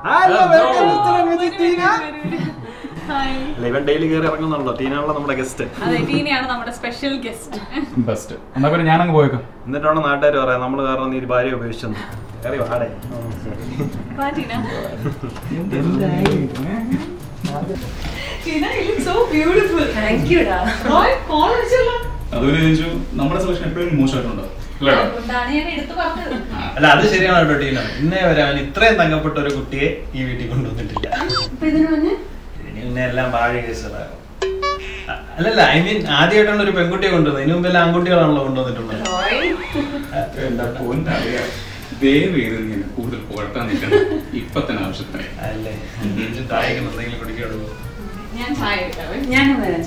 Hello, welcome, Mr. and Mrs. Tina. Hi അല്ല, ഇവൻ daily കയറി ഇറങ്ങുന്നുണ്ടോ ടീനാണല്ലോ നമ്മുടെ ഗസ്റ്റ് അതെ ടീനയാണ് നമ്മുടെ സ്പെഷ്യൽ ഗസ്റ്റ് ബെസ്റ്റ് എന്നാ പിന്നെ ഞാനങ്ങ് പോയേക്കാം എന്നിട്ടാണ് നാട്ടുകാർ പറയാം നമ്മൾ കാരണം നീ ഒരു ഭാര്യ ഉപയോഗിച്ചെന്ന് കയറി വാടേ Tina Tina you look so beautiful thank you ഡാ റോയ് കോൾ അടിച്ചല്ലോ അതുപോലെ ചോദിച്ചു നമ്മുടെ സെലക്ഷൻ എപ്പോഴും മോശമായിട്ടുണ്ടോ അല്ലേടാ അതുകൊണ്ടാണ് ഞാൻ എടുത്തു പറഞ്ഞത് അല്ല അത് ശരിയാണ് കേട്ടോ ടീന ഇന്നേ വരെ അവൻ ഇത്രയും തങ്കപ്പെട്ട ഒരു കുട്ടിയെ ഈ വീട്ടിൽ കൊണ്ടുവന്നിട്ടില്ല അപ്പൊ ഇതിനു മുന്നേ ഇനി പിന്നെ എല്ലാം വാഴ കേസുകളാകും അ- അല്ലല്ല ഐ മീൻ ആദ്യമായിട്ടാണ് ഒരു പെൺകുട്ടിയെ കൊണ്ടുവന്നത് ഇതിനു മുമ്പ് എല്ലാം ആൺകുട്ടികളാണല്ലോ കൊണ്ടുവന്നിട്ടുള്ളത് റോയ് എന്താ പൊന്നറിയാം ദയവ് ചെയ്ത് നീ എന്നെ കൂടുതൽ പുകഴ്ത്താൻ നിൽക്കണം ഇപ്പൊ തന്നെ ആവശ്യത്തിന് അല്ലേ താഴേക്ക് എന്തെങ്കിലും കുടിക്കുള്ളൂ ഞാൻ ചായ എടുക്കാവേ ഞാനും വരാം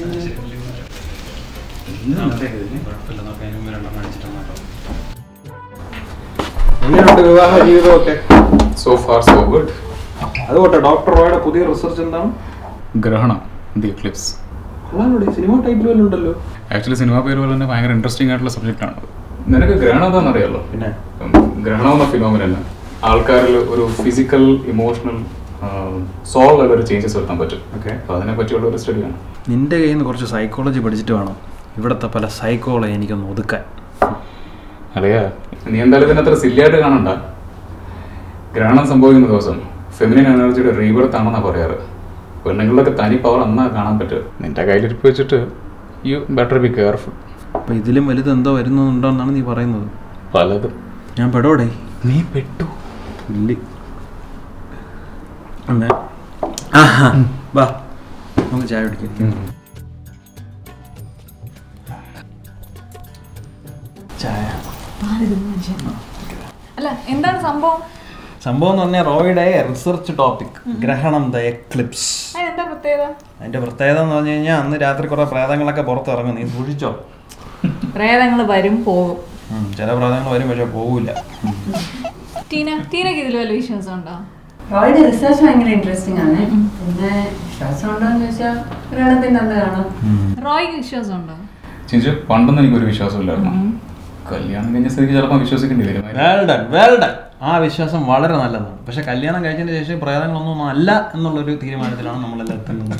കുഴപ്പമില്ല നോക്കാം അതിന് മുമ്പ് രണ്ടെണ്ണം അടിച്ചിട്ട് നോക്കാം എങ്ങനെയുണ്ട് വിവാഹ ജീവിതമൊക്കെ സോ ഫാർ സോ ഗുഡ് അതുകൊട്ടെ ഡോക്ടർ റോയുടെ പുതിയ റിസർച്ച് എന്താണ് ഗ്രഹണം ദി എക്ലിപ്സ് കൊള്ളാനോടി സിനിമ ടൈറ്റിൽ വല്ലതും ഉണ്ടല്ലോ ആക്ച്വലി സിനിമ പേര് പോലെ തന്നെ ഭയങ്കര ഇൻട്രസ്റ്റിംഗ് ആയിട്ടുള്ള സബ്ജക്റ്റ് ആണ് നിനക്ക് ഗ്രഹണം എന്താണെന്ന് അറിയാലോ പിന്നെ ഗ്രഹണം എന്ന ഫിനോമിന ആൾക്കാരിൽ ഒരു ഫിസിക്കൽ ഇമോഷണൽ സോൾ ലെവൽ ഒരു ചേഞ്ചസ് വരുത്താൻ പറ്റും Okay. അപ്പോൾ അതിനെ പറ്റിയുള്ള ഒരു സ്റ്റഡിയാണ് നിന്റെ കയ്യിൽ നിന്ന് കുറച്ച് സൈക്കോളജി പഠിച്ചിട്ട് വേണം ഇവിടുത്തെ പല സൈക്കോളെ എനിക്കൊന്ന് ഒതുക്കാൻ അറിയാ നീ എന്തായാലും ഇതിനത്ര സില്ലിയായിട്ട് കാണണ്ട ഗ്രഹണം സംഭവിക്കുന്ന ദിവസം ഫെമിനിൻ എനർജിയുടെ റീബർത്ത് ആണെന്നാ പറയാറ് പെണ്ണുങ്ങളുടെയൊക്കെ തനി പവർ അന്നാ കാണാൻ പറ്റുക നിന്റെ കയ്യിലിരിപ്പ് വെച്ചിട്ട് യു ബെറ്റർ ബി കെയർഫുൾ അപ്പൊ ഇതിലും വലുത് എന്തോ വരുന്നുണ്ടോ എന്നാണ് നീ പറയുന്നത് പലതും ഞാൻ പെടോടെ നീ പെട്ടു ഇല്ല അന്നെ ആഹാ വാ നമുക്ക് ചായ കുടിക്കാം ചായ അല്ല എന്താണ് സംഭവം സംഭവം എന്ന് പറഞ്ഞാൽ റോയുടെ റിസർച്ച് ടോപ്പിക് ഗ്രഹണം ദ എക്ലിപ്സ് അതിനെന്താ പ്രത്യേകത അതിന്റെ പ്രത്യേകത എന്ന് പറഞ്ഞു കഴിഞ്ഞാൽ അന്ന് രാത്രി കുറെ പ്രേതങ്ങളൊക്കെ പുറത്തിറങ്ങും നീ സൂക്ഷിച്ചോ പ്രേതങ്ങൾ വരും പോകും ഉം, ചില പ്രേതങ്ങൾ വരും പക്ഷെ പോവില്ല ടീന ടീനക്ക് ഇതിൽ വല്ല വിശ്വാസം ഉണ്ടോ റോയുടെ റിസർച്ച് ഭയങ്കര ഇൻട്രസ്റ്റിംഗ് ആണ് പിന്നെ വിശ്വാസം ഉണ്ടോ എന്ന് ചോദിച്ചാൽ ഗ്രഹണത്തിന്റെ അന്ന് കാണാം റോയ്ക്ക് വിശ്വാസം ഉണ്ടോ ചിഞ്ചു പണ്ടൊന്നും എനിക്കൊരു വിശ്വാസമില്ലായിരുന്നു കല്യാണം കഴിഞ്ഞ സ്ഥിതിക്ക് ചിലപ്പോൾ വിശ്വസിക്കേണ്ടി വരും വെൽ ഡൺ വെൽ ഡൺ ആ വിശ്വാസം വളരെ നല്ലതാണ് പക്ഷെ കല്യാണം കഴിച്ചതിന് ശേഷം പ്രേതങ്ങളൊന്നും അല്ല എന്നുള്ളൊരു തീരുമാനത്തിലാണ് നമ്മളെല്ലാം എത്തുന്നത്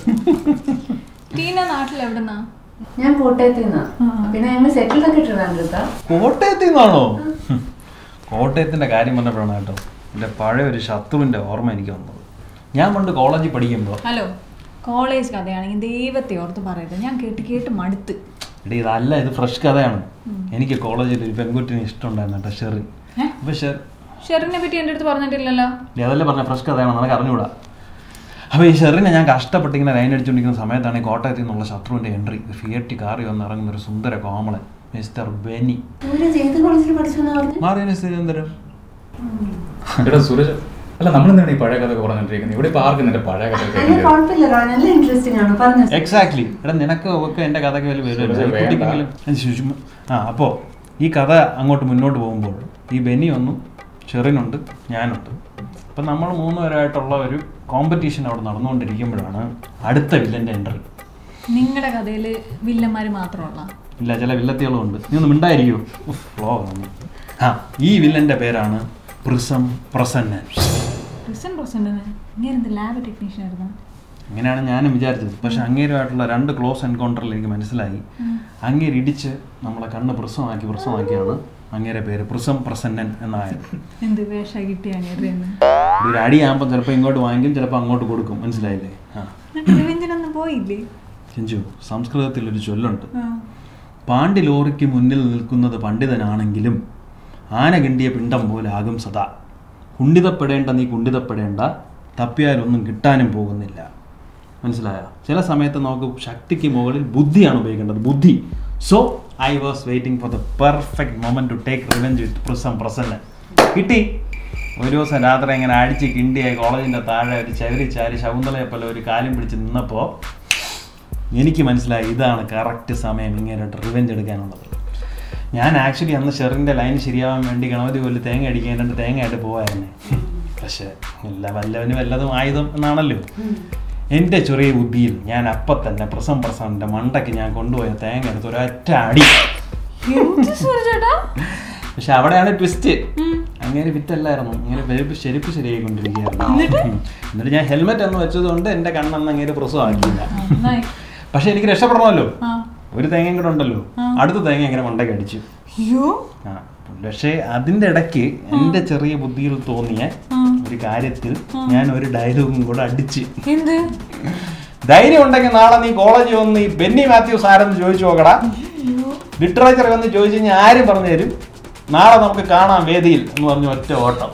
ടീന നാട്ടിൽ എവിടുന്നാ ഞാൻ കോട്ടയത്ത് നിന്നാ പിന്നെ ഞങ്ങൾ സെറ്റിൽഡ് ഒക്കെ ട്രിവാൻഡ്രത്താ കോട്ടയത്തിൽ നിന്നാണോ കോട്ടയത്തിന്റെ കാര്യം പറഞ്ഞപ്പോഴാണ് കേട്ടോ എൻ്റെ പഴയ ഒരു ശത്രുവിന്റെ ഓർമ്മ എനിക്ക് വന്നത് ഞാൻ പണ്ട് കോളേജിൽ പഠിക്കുമ്പോൾ ഹലോ കോളേജ് കഥയാണെങ്കിൽ ദൈവത്തെ ഓർത്ത് പറയരുത് ഞാൻ കേട്ട് കേട്ട് മടുത്ത് എടീ ഇതല്ല ഇത് ഫ്രഷ് കഥയാണ് എനിക്ക് കോളേജിൽ ഒരു പെൺകുട്ടിനെ ഇഷ്ടമുണ്ടായിരുന്നു കേട്ടോ ഷെറി ഏ? അപ്പോൾ ഷെർ ഷെറിനെ പറ്റി എൻ്റെ അടുത്ത് പറഞ്ഞിട്ടില്ലല്ലോ നീ അതല്ലേ പറഞ്ഞ ഫ്രഷ് കഥയാണ് നിനക്ക് അറിഞ്ഞുകൂടാ അപ്പോൾ ഈ ഷെറിനെ ഞാൻ കഷ്ടപ്പെട്ട് ഇങ്ങനെ ലൈൻ അടിച്ചുകൊണ്ടിരിക്കുന്ന സമയത്താണ് ഈ കോട്ടയത്തിൽ നിന്നുള്ള ശത്രുവിൻ്റെ എൻട്രി ഫിയറ്റി കാറി വന്ന് ഇറങ്ങുന്ന ഒരു സുന്ദര കോമളൻ മിസ്റ്റർ ബെനി ഇവിടെ ഏത് കോളേജിൽ പഠിച്ചെന്നാ പറഞ്ഞു മാറിയ സ്ഥിരന്തരം എടാ സൂരജ് അല്ല നമ്മൾ എന്താണ് ഈ പഴയ കഥ പറഞ്ഞിട്ടിരിക്കുന്നത് ഇവിടെ ഇപ്പൊ ആർക്കും നിന്റെ പഴയ കഥ അല്ല കുഴപ്പമില്ല റോയ് നല്ല ഇൻട്രസ്റ്റിംഗ് ആണ് പറഞ്ഞു എക്സാക്ട്ലി എടാ നിനക്ക് ഒക്കെ എൻ്റെ കഥയ്ക്ക് വലിയ സുരജ് വരുമല്ലോ വേണ്ട. കുട്ടിക്കെങ്കിലും അത് ശുചിമ- ആ അപ്പോൾ ഈ കഥ അങ്ങോട്ട് മുന്നോട്ട് പോകുമ്പോൾ ഈ ബെനി ഒന്നും ഷെറിനുണ്ട് ഞാനുണ്ട് അപ്പം നമ്മൾ മൂന്നുപേരായിട്ടുള്ള ഒരു കോമ്പറ്റീഷൻ അവിടെ നടന്നുകൊണ്ടിരിക്കുമ്പോഴാണ് അടുത്ത വില്ലൻ്റെ എൻട്രി നിങ്ങളുടെ കഥയിൽ വില്ലന്മാർ മാത്രമുള്ള ഇല്ല ചില വില്ലത്തികളും ഉണ്ട് നീ ഒന്ന് മിണ്ടായിരിക്കൂ ഫ്ലോ ആ ഈ വില്ലൻ്റെ പേരാണ് പ്രിസം പ്രസന്നൻ റിസൻ പ്രസന്റിന് ഇങ്ങനെ എന്ത് ലാബ് ടെക്നീഷ്യൻ ആയിരുന്നു അങ്ങനെയാണ് ഞാനും വിചാരിച്ചത് പക്ഷെ അങ്ങേരുമായിട്ടുള്ള രണ്ട് ക്ലോസ് എൻകൗണ്ടറിൽ എനിക്ക് മനസ്സിലായി അങ്ങേര് ഇടിച്ച് നമ്മളെ കണ്ണ് പ്രസവമാക്കി പ്രസവമാക്കിയാണ് അങ്ങേരെ പേര് പ്രിസം പ്രസന്നൻ എന്നായത് എന്ത് വേഷ കിട്ടിയ അങ്ങേരുന്ന് ഒരു അടിയാകുമ്പോൾ ചിലപ്പോൾ ഇങ്ങോട്ട് വാങ്ങിക്കും ചിലപ്പോൾ അങ്ങോട്ട് കൊടുക്കും മനസ്സിലായില്ലേ ആ റിവെഞ്ചിനൊന്നും പോയില്ലേ ചിഞ്ചു സംസ്കൃതത്തിൽ ഒരു ചൊല്ലുണ്ട് ആ. പാണ്ഡി ലോറിക്ക് മുന്നിൽ നിൽക്കുന്നത് പണ്ഡിതനാണെങ്കിലും ആന കിണ്ടിയ പിണ്ടം പോലെ ആകും സദാ കുണ്ഠിതപ്പെടേണ്ട നീ കുണ്ഠിതപ്പെടേണ്ട തപ്പിയാലൊന്നും കിട്ടാനും പോകുന്നില്ല മനസ്സിലായ ചില സമയത്ത് നമുക്ക് ശക്തിക്ക് മുകളിൽ ബുദ്ധിയാണ് ഉപയോഗിക്കേണ്ടത് ബുദ്ധി so I was waiting for the perfect moment to take revenge with പ്രിസം പ്രസन्न കിട്ടി ഒരു ദിവസം രാത്രി ഇങ്ങനെ അടിച്ച് കിണ്ടിയായി കോളേജിൻ്റെ താഴെ ഒരു ചവരി ചാരി ശകുന്തളയെ പോലെ ഒരു കാലും പിടിച്ച് നിന്നപ്പോൾ എനിക്ക് മനസ്സിലായി ഇതാണ് കറക്റ്റ് സമയം ഇങ്ങനെ റിവെഞ്ച് എടുക്കാനുള്ളത് ഞാൻ ആക്ച്വലി അന്ന് ഷെറിൻ്റെ ലൈൻ ശരിയാവാൻ വേണ്ടി ഗണപതി കൊല്ലി തേങ്ങ അടിക്കാൻ രണ്ട് തേങ്ങയായിട്ട് പോവായിരുന്നേ പക്ഷേ എല്ലാ വല്ലവനും വല്ലതും ആയുധം എന്നാണല്ലോ എൻ്റെ ചെറിയ ബുദ്ധിയിൽ ഞാൻ അപ്പം തന്നെ പ്രസം പ്രസന്റെ മണ്ടയ്ക്ക് ഞാൻ കൊണ്ടുപോയ തേങ്ങ എടുത്ത് ഒരൊറ്റ അടി എന്ത് സൂരജേട്ടാ പക്ഷെ അവിടെയാണ് ട്വിസ്റ്റ് ഉം. അങ്ങ് ഇങ്ങനെ വിറ്റല്ലായിരുന്നു ഇങ്ങനെ ചെരുപ്പ് ചെരുപ്പ് ശരിയായിക്കൊണ്ടിരിക്കുകയായിരുന്നു ഉം. എന്നിട്ട് ഞാൻ ഹെൽമെറ്റ് എന്ന് വെച്ചതുകൊണ്ട് എൻ്റെ കണ്ണെന്ന് അങ്ങനെ പ്രസവമാക്കിയില്ല നന്നായി പക്ഷെ എനിക്ക് രക്ഷപ്പെടണമല്ലോ ആ ഒരു തേങ്ങയും കൂടെ ഉണ്ടല്ലോ അടുത്ത തേങ്ങ ഇങ്ങനെ മണ്ടയ്ക്ക് അടിച്ചു അയ്യോ ആ പക്ഷേ അതിൻ്റെ ഇടയ്ക്ക് എൻ്റെ ചെറിയ ബുദ്ധിയിൽ തോന്നിയ ആ. ഒരു കാര്യത്തിൽ ഞാൻ ഒരു ഡയലോഗും കൂടെ അടിച്ച് എന്ത് ധൈര്യം ഉണ്ടെങ്കിൽ നാളെ നീ കോളേജിൽ വന്ന് ഈ ബെന്നി മാത്യൂസ് ആരെന്ന് ചോദിച്ചു നോക്കടാ ലിറ്ററേച്ചർ വന്ന് ചോദിച്ചു കഴിഞ്ഞാൽ ആരും പറഞ്ഞു തരും നാളെ നമുക്ക് കാണാം വേദിയിൽ എന്ന് പറഞ്ഞു ഒറ്റ ഓട്ടം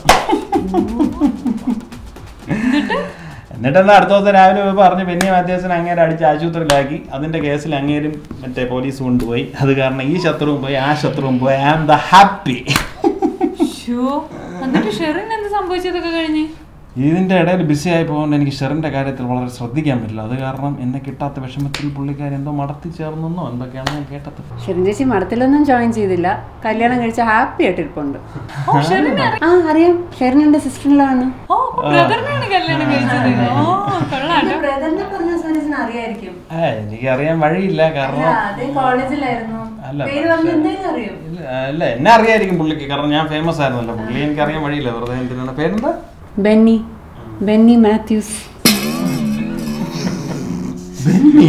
എന്നിട്ട് എന്നാ അടുത്ത ദിവസം രാവിലെ പോയി പറഞ്ഞു ബെന്നി മാത്യാസിനെ അങ്ങേരെ അടിച്ച് ആശുപത്രിയിലാക്കി അതിന്റെ കേസിൽ അങ്ങേരും മറ്റേ പോലീസ് കൊണ്ടുപോയി അത് കാരണം ഈ ശത്രുവും പോയി ആ ശത്രുവും പോയി I am the happy show എന്നിട്ട് ഷെറിൻ എന്ത് സംഭവിച്ചതൊക്കെ കഴിഞ്ഞ് ഇതിന്റെ ഇടയിൽ ബിസി ആയി പോകുകൊണ്ട് എനിക്ക് ഷെറിന്റെ കാര്യത്തിൽ വളരെ ശ്രദ്ധിക്കാൻ പറ്റില്ല അത് കാരണം എന്നെ കിട്ടാത്ത വിഷമത്തിൽ പുള്ളിക്കാരി എന്തോ മടത്തി ചേർന്നെന്നോ എന്തൊക്കെയാണ് ഞാൻ കേട്ടത് ഷെറിൻ ചേച്ചി മഠത്തിലൊന്നും ജോയിൻ ചെയ്തില്ല കല്യാണം കഴിച്ച ഹാപ്പി ആയിട്ട് ഇരിപ്പുണ്ട് ഓ ഷെറിൻ ആ അറിയാം ഷെറിൻ എന്റെ സിസ്റ്ററിലാണ് ഓ ബ്രദറിനെയാണ് കല്യാണം കഴിച്ചത് ഓ കൊള്ളാട്ടോ ബ്രദറിനെ പറഞ്ഞ സൂരജിന് അറിയായിരിക്കും ആ എനിക്കറിയാൻ വഴിയില്ല കാരണം അതേ കോളേജിലായിരുന്നു അല്ല, പേര് പറഞ്ഞ എന്തായാലും അറിയും ഇല്ല, അല്ല എന്നെ അറിയായിരിക്കും പുള്ളിക്ക് കാരണം ഞാൻ ഫേമസ് ആയിരുന്നല്ലോ പുള്ളി എനിക്ക് അറിയാൻ വഴിയില്ല വെറുതെ എന്തിനാണ് പേരെന്താ Benny Benny Mathews Benny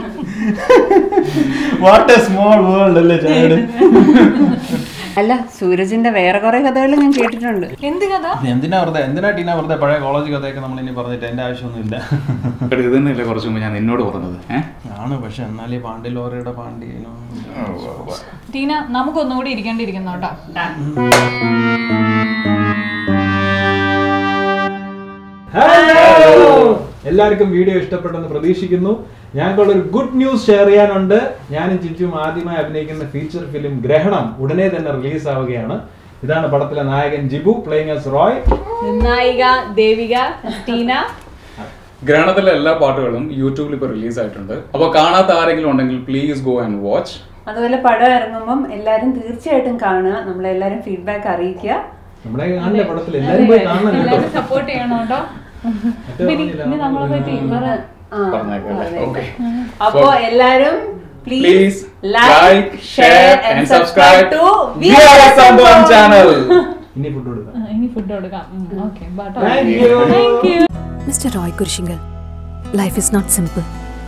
what a small world അല്ലേ ചാട് അല്ല സൂരജിന്റെ വേറെ കുറെ കഥകൾ ഞാൻ കേട്ടിട്ടുണ്ട് എന്ത് കഥ എന്തിനാ വെറുതെ എന്തിനാ ടീന വെറുതെ പഴയ കോളേജ് കഥയൊക്കെ നമ്മൾ ഇനി പറഞ്ഞിട്ട് എന്റെ ആവശ്യമൊന്നുമില്ല എടാ, ഇത് തന്നെയല്ലേ കുറച്ച് മുമ്പ് ഞാൻ നിന്നോട് പറഞ്ഞത് ഏഹ് ആണ് പക്ഷെ എന്നാൽ ഈ പാണ്ടി ലോറിയുടെ പാണ്ഡ്യനോ ടീന നമുക്കൊന്നുകൂടി ഇരിക്കേണ്ടിയിരിക്കുന്നു കേട്ടോ എല്ലാവർക്കും വീഡിയോ ഇഷ്ടപ്പെട്ടെന്ന് പ്രതീക്ഷിക്കുന്നു ഞങ്ങൾക്കുള്ള ഒരു ഗുഡ് ന്യൂസ് ഷെയർ ചെയ്യാനുണ്ട് ഞാനും ചിച്ചും ആദ്യമായി അഭിനയിക്കുന്ന ഫീച്ചർ ഫിലിം ഗ്രഹണം ഉടനെ തന്നെ റിലീസ് ആവുകയാണ് ഇതാണ് പടത്തിലെ നായകൻ ജിബു പ്ലേയിങ് എസ് റോയ് നായിക ദേവിക ടീന ഗ്രഹണത്തിലെ എല്ലാ പാട്ടുകളും യൂട്യൂബിൽ ഇപ്പോൾ റിലീസ് ആയിട്ടുണ്ട് അപ്പോൾ കാണാത്ത ആരെങ്കിലും ഉണ്ടെങ്കിൽ പ്ലീസ് ഗോ ആൻഡ് വാച്ച് അതുപോലെ പടം ഇറങ്ങുമ്പം എല്ലാരും തീർച്ചയായിട്ടും കാണുക നമ്മളെല്ലാരും ഫീഡ്ബാക്ക് അറിയിക്കുക നമ്മുടെ കാണില്ല പടത്തിൽ എല്ലാവരും പോയി കാണണം കേട്ടോ എല്ലാവരും സപ്പോർട്ട് ചെയ്യണം കേട്ടോ മറ്റേ ഇനി ഇനി നമ്മളെ പറ്റി വേറെ ആ, പറഞ്ഞേക്കല്ലേ അതെ. ഓക്കെ അപ്പോ എല്ലാരും Please please like, like share share and and subscribe subscribe to We are a Sambhavam channel. ഇനി ഫുഡ് കൊടുക്കാം ആ, ഇനി ഫുഡ് കൊടുക്കാം okay Thank you. Thank you mister Roy Kurishingal life is not simple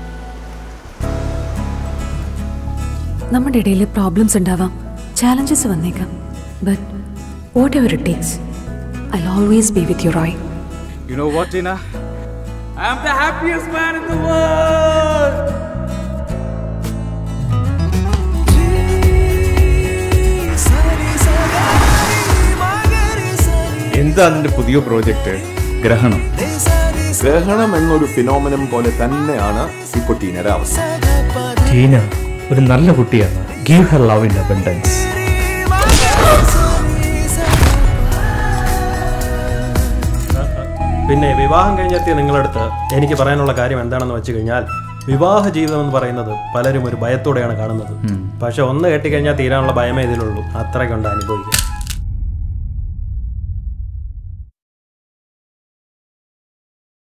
നമ്മുടെ ഇടയിൽ പ്രോബ്ലംസ് ഉണ്ടാവാം ചാലഞ്ചസ് വന്നേക്കാം but whatever it takes I always be with you Roy You know what, Tina? I'm the happiest man in the world. എന്താ നിന്റെ പുതിയ project ഗ്രഹണം ഗ്രഹണം എന്നൊരു ഫിനോമിനം പോലെ തന്നെയാണ് ഇപ്പോൾ ടീനയുടെ അവസ്ഥ ടീന ഒരു നല്ല കുട്ടിയാണ് give her love in abundance പിന്നെ വിവാഹം കഴിഞ്ഞെത്തിയ നിങ്ങളടുത്ത് എനിക്ക് പറയാനുള്ള കാര്യം എന്താണെന്ന് വെച്ച് കഴിഞ്ഞാൽ വിവാഹ ജീവിതം എന്ന് പറയുന്നത് പലരും ഒരു ഭയത്തോടെയാണ് കാണുന്നത് പക്ഷെ ഒന്ന് കെട്ടിക്കഴിഞ്ഞാൽ തീരാനുള്ള ഭയമേ ഇതിലുള്ളൂ അത്രയ്ക്കുണ്ട് അനുഭവിക്കുക